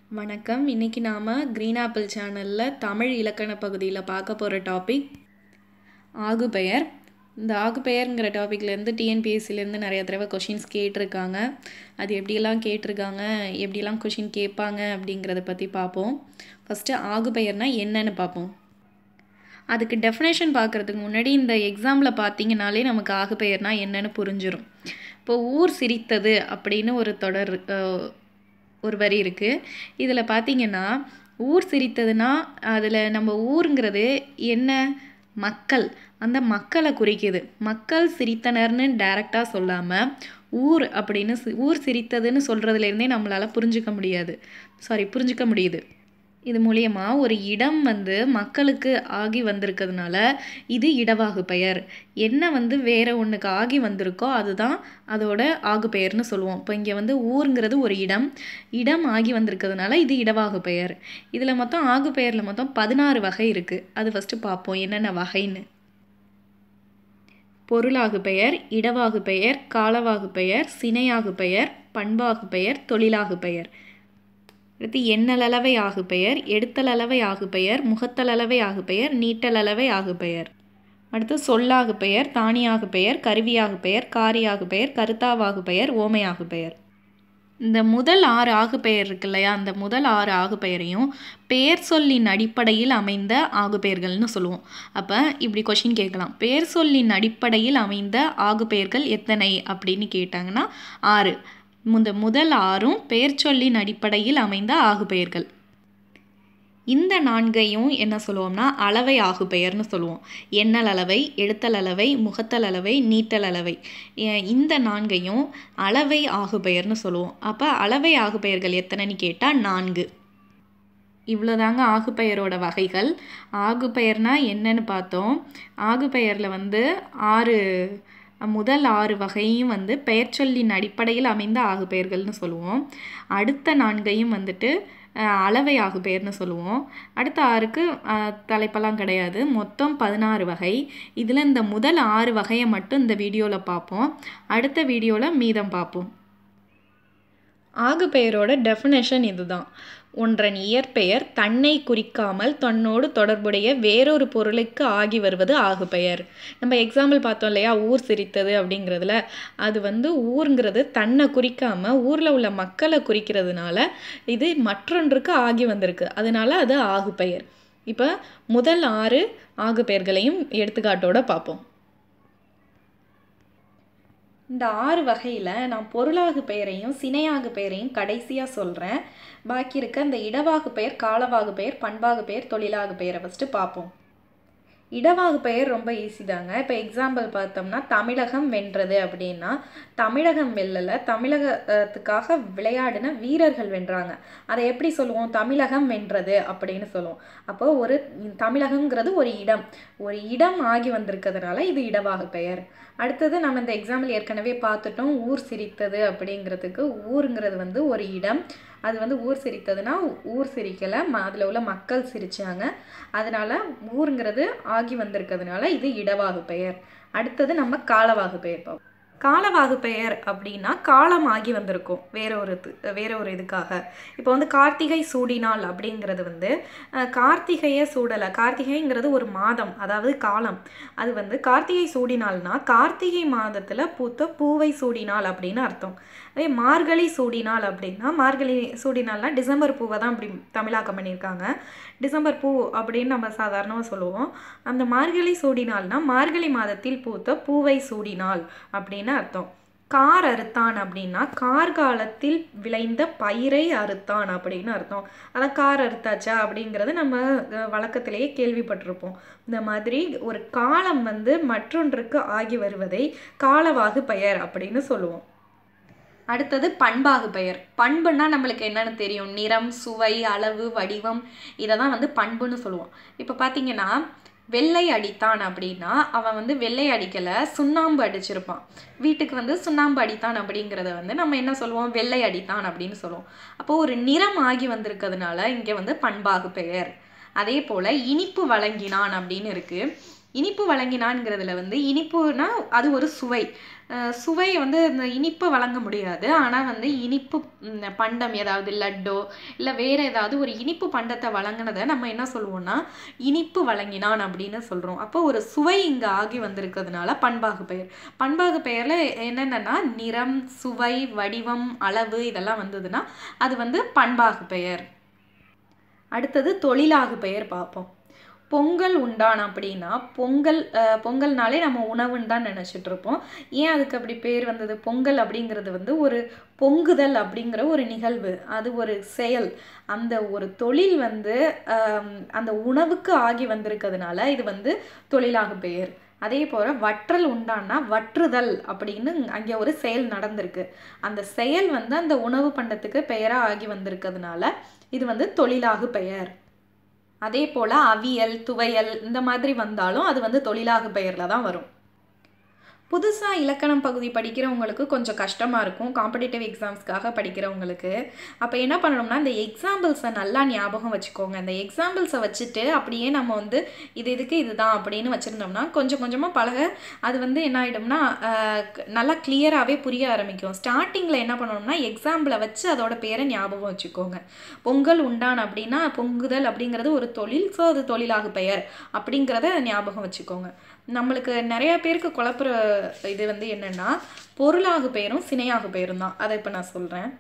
வணக்கம் இன்னைக்கு நாம் க்ரீன் ஆப்பிள் சேனலில் தமிழ் இலக்கண பகுதியில் பார்க்க போகிற டாபிக் ஆகுபெயர் இந்த ஆகுபெயர்ங்கிற டாப்பிக்லேருந்து டிஎன்பிஎஸ்சிலேருந்து நிறைய தடவை கொஷின்ஸ் கேட்டிருக்காங்க அது எப்படியெல்லாம் கேட்டிருக்காங்க எப்படியெல்லாம் கொஷின் கேட்பாங்க அப்படிங்கிறத பற்றி பார்ப்போம் ஃபஸ்ட்டு ஆகுபெயர்னால் என்னன்னு பார்ப்போம் அதுக்கு டெஃபினேஷன் பார்க்குறதுக்கு முன்னாடி இந்த எக்ஸாமில் பார்த்தீங்கனாலே நமக்கு ஆகுபெயர்னா என்னன்னு புரிஞ்சிடும் இப்போ ஊர் சிரித்தது அப்படின்னு ஒரு தொடர் அஹ், ஒரு வரி இருக்குது இதில் பார்த்தீங்கன்னா ஊர் சிரித்ததுன்னா அதில் நம்ம ஊருங்கிறது என்ன மக்கள் அந்த மக்களை குறிக்குது மக்கள் சிரித்தனர்னு டைரெக்டாக சொல்லாமல் ஊர் அப்படின்னு சி- ஊர் சிரித்ததுன்னு சொல்கிறதுலேருந்தே நம்மளால் புரிஞ்சுக்க முடியாது சாரி புரிஞ்சுக்க முடியுது இது மூலியமா ஒரு இடம் வந்து மக்களுக்கு ஆகி வந்திருக்கிறதுனால இது இடவாகு பெயர் என்ன வந்து வேற ஒன்றுக்கு ஆகி வந்திருக்கோ அதுதான் அதோட ஆகு பெயர்னு சொல்லுவோம் இப்போ இங்கே வந்து ஊருங்கிறது ஒரு இடம் இடம் ஆகி வந்திருக்கிறதுனால இது இடவாகு பெயர் இதில் மொத்தம் ஆகு பெயரில் மொத்தம் பதினாறு வகை இருக்குது அது ஃபஸ்ட்டு பார்ப்போம் என்னென்ன வகைன்னு பொருளாகு பெயர் இடவாகு பெயர் காலவாகு பெயர் சினையாகு பெயர் பண்பாகு பெயர் தொழிலாகு பெயர் அடுத்து எண்ணலளவை ஆகு பெயர் எடுத்தலளவை ஆகு பெயர் முகத்தலளவை ஆகு பெயர் நீட்டலளவை ஆகு பெயர் அடுத்து சொல்லாகு பெயர் தானியாகு பெயர் கருவியாகு பெயர் காரியாகு பெயர் கருத்தாவாகு பெயர் ஓமையாகு பெயர் இந்த முதல் ஆறு ஆகு பெயர் இருக்கு இல்லையா அந்த முதல் ஆறு ஆகு பெயரையும் பெயர் சொல்லின் அடிப்படையில் அமைந்த ஆகு பெயர்கள்னு சொல்லுவோம் அப்போ இப்படி கொஷின் கேட்கலாம் பெயர் சொல்லின் அடிப்படையில் அமைந்த ஆகு பெயர்கள் எத்தனை அப்படின்னு கேட்டாங்கன்னா ஆறு இந்த முதல் ஆறும் பெயர் சொல்லின் அடிப்படையில் அமைந்த ஆகு பெயர்கள் இந்த நான்கையும் என்ன சொல்லுவோம்னா அளவை ஆகு பெயர்னு சொல்லுவோம் எண்ணல் அளவை எடுத்தல் அளவை முகத்தல் அளவை நீட்டல் அளவை எ- இந்த நான்கையும் அளவை ஆகு பெயர்னு சொல்லுவோம் அப்போ அளவை ஆகு பெயர்கள் எத்தனைன்னு கேட்டால் நான்கு இவ்வளோதாங்க ஆகுபெயரோட வகைகள் ஆகுபெயர்னா என்னன்னு பார்த்தோம் ஆகுபெயரில் வந்து ஆறு முதல் ஆறு வகையும் வந்து பெயர்ச்சொல்லின் அடிப்படையில் அமைந்த ஆகுபெயர்கள்னு சொல்லுவோம் அடுத்த நான்கையும் வந்துட்டு அஹ், அளவை ஆகுபெயர்னு சொல்லுவோம் அடுத்த ஆறுக்கு அஹ், தலைப்பெல்லாம் கிடையாது மொத்தம் பதினாறு வகை இதில் இந்த முதல் ஆறு வகையை மட்டும் இந்த வீடியோவில் பார்ப்போம் அடுத்த வீடியோவில் மீதம் பார்ப்போம் ஆகுபெயரோட டெஃபினேஷன் இதுதான் ஒன்றன் இயற்பெயர் தன்னை குறிக்காமல் தன்னோடு தொடர்புடைய வேறொரு பொருளுக்கு ஆகி வருவது ஆகுபெயர் நம்ம எக்ஸாம்பிள் பார்த்தோம் இல்லையா ஊர் சிரித்தது அப்படிங்கிறதுல அது வந்து ஊருங்கிறது தன்னை குறிக்காம ஊரில் உள்ள மக்களை குறிக்கிறதுனால இது மற்றொன்றுக்கு ஆகி வந்திருக்கு அதனால அது ஆகுபெயர் இப்போ முதல் ஆறு ஆகுபெயர்களையும் எடுத்துக்காட்டோட பார்ப்போம் இந்த ஆறு வகையில் நான் பொருளாகு பெயரையும் சினையாகு பெயரையும் கடைசியாக சொல்கிறேன் பாக்கி இருக்க இந்த இடவாகு பெயர் காலவாகு பெயர் பண்பாகு பெயர் தொழிலாகு பெயரை ஃபஸ்ட்டு பார்ப்போம் இடவாகு பெயர் ரொம்ப ஈஸி தாங்க இப்போ எக்ஸாம்பிள் பார்த்தோம்னா தமிழகம் வென்றது அப்படின்னா தமிழகம் வெல்லலை தமிழகத்துக்காக விளையாடின வீரர்கள் வென்றாங்க அதை எப்படி சொல்லுவோம் தமிழகம் வென்றது அப்படின்னு சொல்லுவோம் அப்போ ஒரு தமிழகம்ங்கிறது ஒரு இடம் ஒரு இடம் ஆகி வந்திருக்கிறதுனால இது இடவாகு பெயர் அடுத்தது நம்ம இந்த எக்ஸாம்பிள் ஏற்கனவே பார்த்துட்டோம் ஊர் சிரித்தது அப்படிங்கிறதுக்கு ஊருங்கிறது வந்து ஒரு இடம் அது வந்து ஊர் சிரித்ததுன்னா ஊர் சிரிக்கலை ம அதில் உள்ள மக்கள் சிரிச்சாங்க அதனால ஊருங்கிறது ஆகி வந்திருக்கிறதுனால இது இடவாகு பெயர் அடுத்தது நம்ம காலவாகு பெயர் பார்ப்போம் காலவாகு பெயர் அப்படின்னா காலம் ஆகி வந்திருக்கும் வேற ஒரு இது- வேற ஒரு இதுக்காக இப்போ வந்து கார்த்திகை சூடினாள் அப்படிங்கிறது வந்து அஹ், கார்த்திகையை சூடலை கார்த்திகைங்கிறது ஒரு மாதம் அதாவது காலம் அது வந்து கார்த்திகை சூடினாள்னா கார்த்திகை மாதத்தில் பூத்த பூவை சூடினாள் அப்படின்னு அர்த்தம் அதே மார்கழி சூடினாள் அப்படின்னா மார்கழி சூடினாள்னா டிசம்பர் பூவை தான் அப்படி தமிழாக்கம் பண்ணியிருக்காங்க டிசம்பர் பூ அப்படின்னு நம்ம சாதாரணமாக சொல்லுவோம் அந்த மார்கழி சூடினாள்னா மார்கழி மாதத்தில் பூத்த பூவை சூடினாள் அப்படின்னு அர்த்தம் கார் அறுத்தான் அப்படின்னா கார்காலத்தில் விளைந்த பயிரை அறுத்தான் அப்படின்னு அர்த்தம் அதான் கார் அறுத்தாச்சா அப்படிங்கிறது நம்ம அஹ், வழக்கத்திலேயே கேள்விப்பட்டிருப்போம் இந்த மாதிரி ஒரு காலம் வந்து மற்றொன்றுக்கு ஆகி வருவதை காலவாகு பெயர் அப்படின்னு சொல்லுவோம் அடுத்தது பண்பாகு பெயர் பண்புன்னா நம்மளுக்கு என்னன்னு தெரியும் நிறம் சுவை அளவு வடிவம் இதை தான் வந்து பண்புன்னு சொல்லுவோம் இப்போ பார்த்தீங்கன்னா வெள்ளை அடித்தான் அப்படின்னா அவன் வந்து வெள்ளை அடிக்கலை சுண்ணாம்பு அடிச்சிருப்பான் வீட்டுக்கு வந்து சுண்ணாம்பு அடித்தான் அப்படிங்கிறத வந்து நம்ம என்ன சொல்லுவோம் வெள்ளை அடித்தான் அப்படின்னு சொல்லுவோம் அப்போ ஒரு நிறம் ஆகி வந்திருக்கிறதுனால இங்கே வந்து பண்பாகு பெயர் அதே போல் இனிப்பு வழங்கினான் அப்படின்னு இருக்கு இனிப்பு வழங்கினான்ங்கிறதுல வந்து இனிப்புனா அது ஒரு சுவை அஹ் சுவை வந்து இந்த இனிப்பை வழங்க முடியாது ஆனால் வந்து இனிப்பு ம், பண்டம் ஏதாவது லட்டோ இல்லை வேறு ஏதாவது ஒரு இனிப்பு பண்டத்தை வழங்கினதை நம்ம என்ன சொல்லுவோம்னா இனிப்பு வழங்கினான் அப்படின்னு சொல்கிறோம் அப்போ ஒரு சுவை இங்கே ஆகி வந்திருக்கிறதுனால பண்பாகு பெயர் பண்பாகு பெயரில் என்னென்னா நிறம் சுவை வடிவம் அளவு இதெல்லாம் வந்ததுன்னா அது வந்து பண்பாகு பெயர் அடுத்தது தொழிலாகு பெயர் பார்ப்போம் பொங்கல் உண்டான் அப்படின்னா பொங்கல் அஹ், பொங்கல்னாலே நம்ம உணவுன்னு தான் நினச்சிட்டு இருப்போம் ஏன் அதுக்கு அப்படி பேர் வந்தது பொங்கல் அப்படிங்கிறது வந்து ஒரு பொங்குதல் அப்படிங்கிற ஒரு நிகழ்வு அது ஒரு செயல் அந்த ஒரு தொழில் வந்து ஆம், அந்த உணவுக்கு ஆகி வந்திருக்கிறதுனால இது வந்து தொழிலாகு பெயர் அதே போல் வற்றல் உண்டான்னா வற்றுதல் அப்படின்னு அங்கே ஒரு செயல் நடந்திருக்கு அந்த செயல் வந்து அந்த உணவு பண்டத்துக்கு பெயராக ஆகி வந்திருக்கிறதுனால இது வந்து தொழிலாகு பெயர் அதே போல் அவியல் துவையல் இந்த மாதிரி வந்தாலும் அது வந்து தொழிலாகு பெயரில் தான் வரும் புதுசாக இலக்கணம் பகுதி படிக்கிறவங்களுக்கு கொஞ்சம் கஷ்டமாக இருக்கும் காம்படிட்டிவ் எக்ஸாம்ஸ்க்காக படிக்கிறவங்களுக்கு அப்போ என்ன பண்ணணும்னா இந்த எக்ஸாம்பிள்ஸை நல்லா ஞாபகம் வச்சுக்கோங்க இந்த எக்ஸாம்பிள்ஸை வச்சுட்டு அப்படியே நம்ம வந்து இது இதுக்கு இதுதான் அப்படின்னு வச்சுருந்தோம்னா கொஞ்சம் கொஞ்சமாக பழக அது வந்து என்ன ஆகிடும்னா ஆஹ், க- நல்லா கிளியராகவே புரிய ஆரம்பிக்கும் ஸ்டார்டிங்கில் என்ன பண்ணணும்னா எக்ஸாம்பிளை வச்சு அதோட பேரை ஞாபகம் வச்சுக்கோங்க பொங்கல் உண்டான் அப்படின்னா பொங்குதல் அப்படிங்கிறது ஒரு தொழில் ஸோ அது தொழிலாகு பெயர் அப்படிங்கிறத ஞாபகம் வச்சுக்கோங்க நம்மளுக்கு நிறைய பேருக்கு குழப்புற இது வந்து என்னென்னா பொருளாகு பெயரும் சினையாகு பெயரும் தான் அதை இப்போ நான் சொல்கிறேன்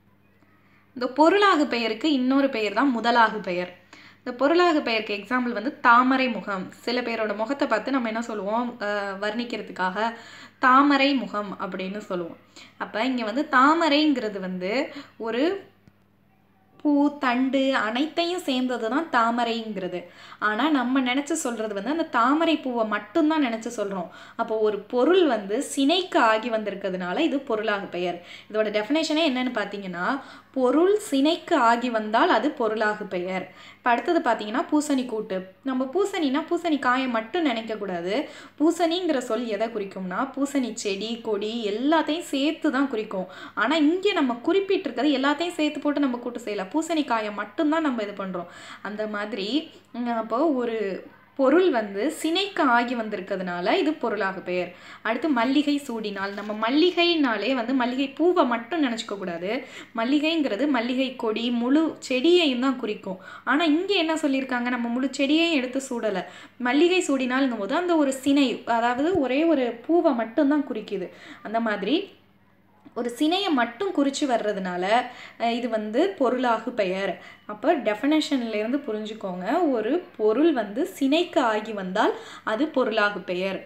இந்த பொருளாகு பெயருக்கு இன்னொரு பெயர் தான் முதலாகு பெயர் இந்த பொருளாகு பெயருக்கு எக்ஸாம்பிள் வந்து தாமரை முகம் சில பேரோட முகத்தை பார்த்து நம்ம என்ன சொல்லுவோம் அஹ், வர்ணிக்கிறதுக்காக தாமரை முகம் அப்படின்னு சொல்லுவோம் அப்போ இங்கே வந்து தாமரைங்கிறது வந்து ஒரு பூ தண்டு அனைத்தையும் சேர்ந்தது தான் தாமரைங்கிறது ஆனால் நம்ம நினச்சி சொல்கிறது வந்து அந்த தாமரை பூவை மட்டும்தான் நினச்சி சொல்கிறோம் அப்போ ஒரு பொருள் வந்து சினைக்கு ஆகி வந்திருக்கிறதுனால இது பொருளாகு பெயர் இதோட டெஃபினேஷனே என்னன்னு பார்த்தீங்கன்னா பொருள் சினைக்கு ஆகி வந்தால் அது பொருளாகு பெயர் இப்போ அடுத்தது பார்த்தீங்கன்னா பூசணி கூட்டு நம்ம பூசணினா பூசணி காயை மட்டும் நினைக்கக்கூடாது பூசணிங்கிற சொல் எதை குறிக்கும்னா பூசணி செடி கொடி எல்லாத்தையும் சேர்த்து தான் குறிக்கும் ஆனால் இங்கே நம்ம குறிப்பிட்டிருக்கிறது எல்லாத்தையும் சேர்த்து போட்டு நம்ம கூட்டு செய்யலாம் பூசணிக்காயை மட்டும்தான் நம்ம இது பண்ணுறோம் அந்த மாதிரி உம், அப்போ ஒரு பொருள் வந்து சினைக்கு ஆகி வந்திருக்கிறதுனால இது பொருளாக பெயர் அடுத்து மல்லிகை சூடினால் நம்ம மல்லிகைனாலே வந்து மல்லிகை பூவை மட்டும் நினச்சிக்க கூடாது மல்லிகைங்கிறது மல்லிகை கொடி முழு செடியையும் தான் குறிக்கும் ஆனால் இங்கே என்ன சொல்லியிருக்காங்க நம்ம முழு செடியையும் எடுத்து சூடலை மல்லிகை சூடினால்ங்கும் போது அந்த ஒரு சினை அதாவது ஒரே ஒரு பூவை மட்டும்தான் குறிக்குது அந்த மாதிரி ஒரு சினையை மட்டும் குறித்து வர்றதுனால அஹ், இது வந்து பொருளாகு பெயர் அப்போ டெஃபனேஷன்லேருந்து புரிஞ்சுக்கோங்க ஒரு பொருள் வந்து சினைக்கு ஆகி வந்தால் அது பொருளாகு பெயர்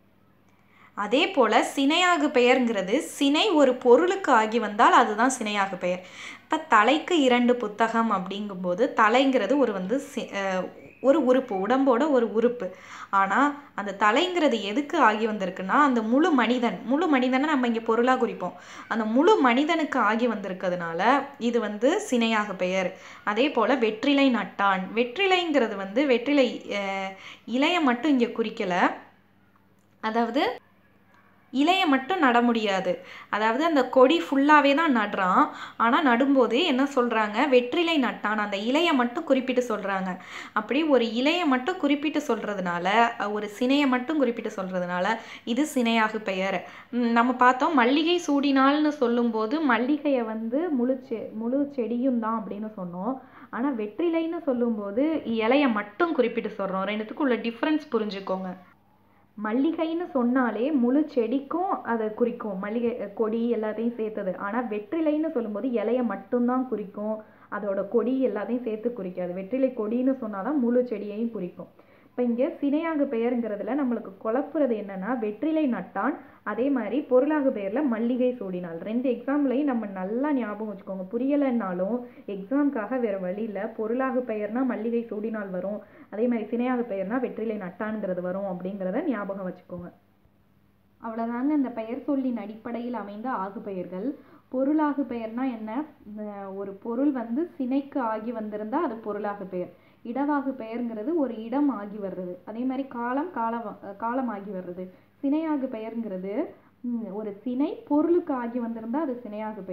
அதே போல் சினையாகு பெயர்ங்கிறது சினை ஒரு பொருளுக்கு ஆகி வந்தால் அதுதான் சினையாகு பெயர் இப்போ தலைக்கு இரண்டு புத்தகம் அப்படிங்கும்போது தலைங்கிறது ஒரு வந்து சி- அஹ், ஒரு உறுப்பு உடம்போட ஒரு உறுப்பு ஆனால் அந்த தலைங்கிறது எதுக்கு ஆகி வந்திருக்குன்னா அந்த முழு மனிதன் முழு மனிதனை நம்ம இங்கே பொருளாக குறிப்போம் அந்த முழு மனிதனுக்கு ஆகி வந்திருக்கிறதுனால இது வந்து சினையாக பெயர் அதே போல் வெற்றிலை நட்டான் வெற்றிலைங்கிறது வந்து வெற்றிலை அஹ், இலையை மட்டும் இங்கே குறிக்கலை அதாவது இலையை மட்டும் நட முடியாது அதாவது அந்த கொடி ஃபுல்லாகவே தான் நடுறான் ஆனால் நடும்போது என்ன சொல்கிறாங்க வெற்றிலை நட்டான் அந்த இலையை மட்டும் குறிப்பிட்டு சொல்கிறாங்க அப்படி ஒரு இலையை மட்டும் குறிப்பிட்டு சொல்கிறதுனால ஒரு சினையை மட்டும் குறிப்பிட்டு சொல்கிறதுனால இது சினையாகு பெயர் ம், நம்ம பார்த்தோம் மல்லிகை சூடினால்னு சொல்லும்போது மல்லிகையை வந்து முழு செ முழு செடியும் தான் அப்படின்னு சொன்னோம் ஆனால் வெற்றிலைன்னு சொல்லும்போது இலையை மட்டும் குறிப்பிட்டு சொல்கிறோம் ரெண்டுத்துக்கும் உள்ள டிஃப்ரென்ஸ் புரிஞ்சுக்கோங்க மல்லிகைன்னு சொன்னாலே முழு செடிக்கும் அதை குறிக்கும் மல்லிகை அஹ், கொடி எல்லாத்தையும் சேர்த்தது ஆனால் வெற்றிலைன்னு சொல்லும்போது இலையை மட்டும்தான் குறிக்கும் அதோட கொடி எல்லாத்தையும் சேர்த்து குறிக்காது வெற்றிலை கொடின்னு சொன்னால் தான் முழு செடியையும் குறிக்கும் இப்போ இங்கே சினையாகு பெயருங்கிறதுல நம்மளுக்கு குழப்புறது என்னன்னா வெற்றிலை நட்டான் அதே மாதிரி பொருளாகு பெயரில் மல்லிகை சூடினாள் ரெண்டு எக்ஸாம்லையும் நம்ம நல்லா ஞாபகம் வச்சுக்கோங்க புரியலைன்னாலும் எக்ஸாம்க்காக வேறு வழி இல்லை பொருளாகு பெயர்னா மல்லிகை சூடினால் வரும் அதே மாதிரி சினையாகு பெயர்னா வெற்றிலை நட்டான்ங்கிறது வரும் அப்படிங்கிறத ஞாபகம் வச்சுக்கோங்க அவ்வளோதாங்க இந்த பெயர் சொல்லின் அடிப்படையில் அமைந்த ஆகு பெயர்கள் பொருளாகு பெயர்னா என்ன அஹ் ஒரு பொருள் வந்து சினைக்கு ஆகி வந்திருந்தா அது பொருளாகு பெயர் இடவாகு பெயர்ங்கிறது ஒரு இடம் ஆகி வர்றது அதே மாதிரி காலம் கால காலம் ஆகி வர்றது சினையாகு பெயர்ங்கிறது ம், ஒரு சினை பொருளுக்கு ஆகி வந்திருந்தா அது சினையாகு பெயர்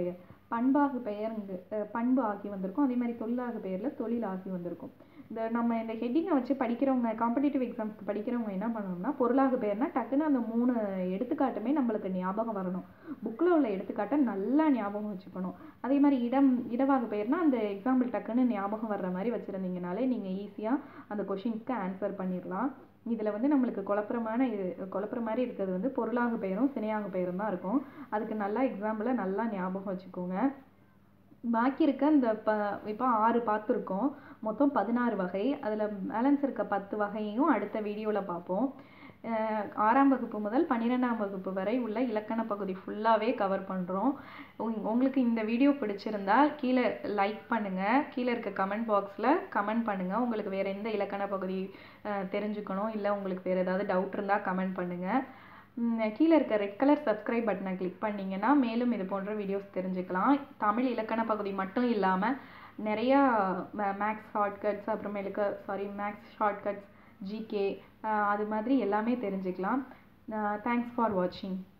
பண்பாகு பெயர் இங்கு அஹ், பண்பு ஆகி வந்திருக்கும் அதே மாதிரி தொழிலாகு பெயரில் தொழில் ஆகி வந்திருக்கும் இந்த நம்ம இந்த ஹெட்டிங்கை வச்சு படிக்கிறவங்க காம்படிட்டிவ் எக்ஸாம்ஸ்க்கு படிக்கிறவங்க என்ன பண்ணணும்னா பொருளாகு பெயர்னா டக்குன்னு அந்த மூணு எடுத்துக்காட்டுமே நம்மளுக்கு ஞாபகம் வரணும் புக்கில் உள்ள எடுத்துக்காட்டை நல்லா ஞாபகம் வச்சுக்கணும் அதே மாதிரி இடம் இடவாகு பெயர்னா அந்த எக்ஸாம்பிள் டக்குன்னு ஞாபகம் வர்ற மாதிரி வச்சுருந்தீங்கனாலே நீங்கள் ஈஸியாக அந்த கொஷின்ஸ்க்கு ஆன்சர் பண்ணிடலாம் இதில் வந்து நம்மளுக்கு குழப்பமான இது குழப்புற மாதிரி இருக்கிறது வந்து பொருளாகு பெயரும் சினையாகு பெயரும் தான் இருக்கும் அதுக்கு நல்லா எக்ஸாம்பிளை நல்லா ஞாபகம் வச்சுக்கோங்க பாக்கி இருக்க இந்த ப இப்போ ஆறு பார்த்துருக்கோம் மொத்தம் பதினாறு வகை அதில் பேலன்ஸ் இருக்க பத்து வகையையும் அடுத்த வீடியோவில் பார்ப்போம் அஹ் ஆறாம் வகுப்பு முதல் பன்னிரெண்டாம் வகுப்பு வரை உள்ள இலக்கண பகுதி ஃபுல்லாகவே கவர் பண்ணுறோம் உங்களுக்கு இந்த வீடியோ பிடிச்சிருந்தா கீழே லைக் பண்ணுங்கள் கீழே இருக்க கமெண்ட் பாக்ஸில் கமெண்ட் பண்ணுங்கள் உங்களுக்கு வேறு எந்த இலக்கண பகுதி அஹ், தெரிஞ்சுக்கணும் இல்லை உங்களுக்கு வேறு ஏதாவது டவுட் இருந்தால் கமெண்ட் பண்ணுங்கள் ம், கீழே இருக்க ரெட் கலர் சப்ஸ்கிரைப் பட்டனை கிளிக் பண்ணிங்கன்னா மேலும் இது போன்ற வீடியோஸ் தெரிஞ்சுக்கலாம் தமிழ் இலக்கண பகுதி மட்டும் இல்லாமல் நிறையா மேக்ஸ் ஷார்ட்கட்ஸ் அப்புறமேலுக்கு சாரி மேக்ஸ் ஷார்ட்கட்ஸ் ஜிகே அது மாதிரி எல்லாமே தெரிஞ்சுக்கலாம் தேங்க்ஸ் ஃபார் வாட்சிங்